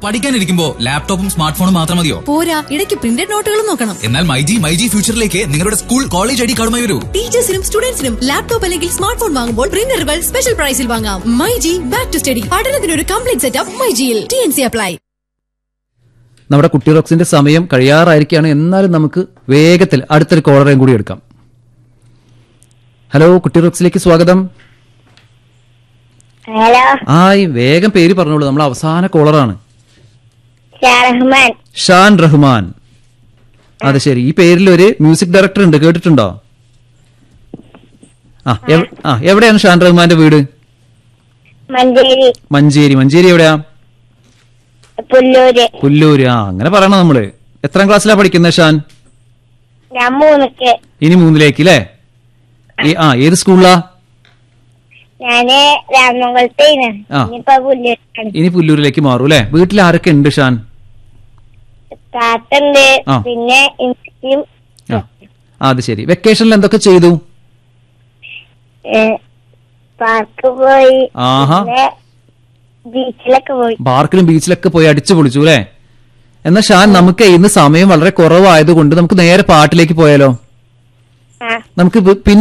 പഠിക്കാനിരിക്കുമ്പോ ലാപ്ടോപ്പും സ്മാർട്ട് ഫോണും മാത്രം മതിയോ പോരാ ഇടയ്ക്ക് പ്രിന്റഡ് നോട്ടുകളും നോക്കണം എന്നാൽ മൈജി മൈജി ഫ്യൂച്ചറിലേക്ക് നിങ്ങളുടെ സ്കൂൾ കോളേജ് ഐ ഡി കാർഡുമായി വരൂ ടീച്ചേഴ്സിനും സ്റ്റുഡൻസിനും ലാപ്ടോപ്പ് അല്ലെങ്കിൽ സ്മാർട്ട് ഫോൺ വാങ്ങുമ്പോൾ പ്രിന്ററുകൾ സ്പെഷ്യൽ പ്രൈസിൽ വാങ്ങാം മൈജി ബാക്ക് ടു സ്റ്റഡി പഠനത്തിനൊരു കംപ്ലീറ്റ് സെറ്റപ്പ് മൈജിയിൽ ടി എൻ സി അപ്ലൈ നമ്മുടെ കുട്ടി റോക്സിന്റെ സമയം കഴിയാറായിരിക്കുകയാണ് എന്നാലും നമുക്ക് വേഗത്തിൽ അടുത്തൊരു കോളറേയും കൂടി എടുക്കാം ഹലോ കുട്ടി റോക്സിലേക്ക് സ്വാഗതം ഹലോ ആയി വേഗം പേര് പറഞ്ഞോളൂ നമ്മൾ അവസാന കോളറാണ് ഷാറഹ്മാൻ ഷാൻ റഹ്മാൻ അതെ ശരി ഈ പേരിൽ ഒരു മ്യൂസിക് ഡയറക്ടർ ഉണ്ട് കേട്ടിട്ടുണ്ടോ ആ എവ്- ആ എവിടെയാണ് ഷാൻ റഹ്മാന്റെ വീട് മഞ്ചേരി മഞ്ചേരി മഞ്ചേരി എവിടെയാ പുല്ലൂര് പുല്ലൂര് ആ അങ്ങനെ പറയണം നമ്മള് എത്രാം ക്ലാസ്സിലാ പഠിക്കുന്നത് ഷാൻ ഞാൻ മൂന്നിക്ക് ഇനി മൂന്നിലേക്ക് അല്ലേ ഈ- ആ ഏത് സ്കൂളിലാ ഞാന് രാമംകുളത്തേന് ആ. ഇനിയിപ്പോ പുല്ലൂരാണ് ഇനി പുല്ലൂരിലേക്ക് മാറും അല്ലേ വീട്ടിൽ ആരൊക്കെ ഉണ്ട് ഷാൻ താത്തുണ്ട് ആ. പിന്നെ എനിക്കും ആ ആ, അത് ശരി വെക്കേഷനിൽ എന്തൊക്കെ ചെയ്തു പാർക്ക് പോയി ആഹാ. പിന്നെ ബീച്ചിലൊക്കെ പോയി പാർക്കിലും ബീച്ചിലൊക്കെ പോയി അടിച്ചു പൊളിച്ചു അല്ലേ എന്നാ ഷാൻ നമുക്ക് ഇന്ന് സമയം വളരെ കുറവായതുകൊണ്ട് നമുക്ക് നേരെ പാട്ടിലേക്ക് പോയാലോ ആ നമുക്ക് വി- പിന്നെ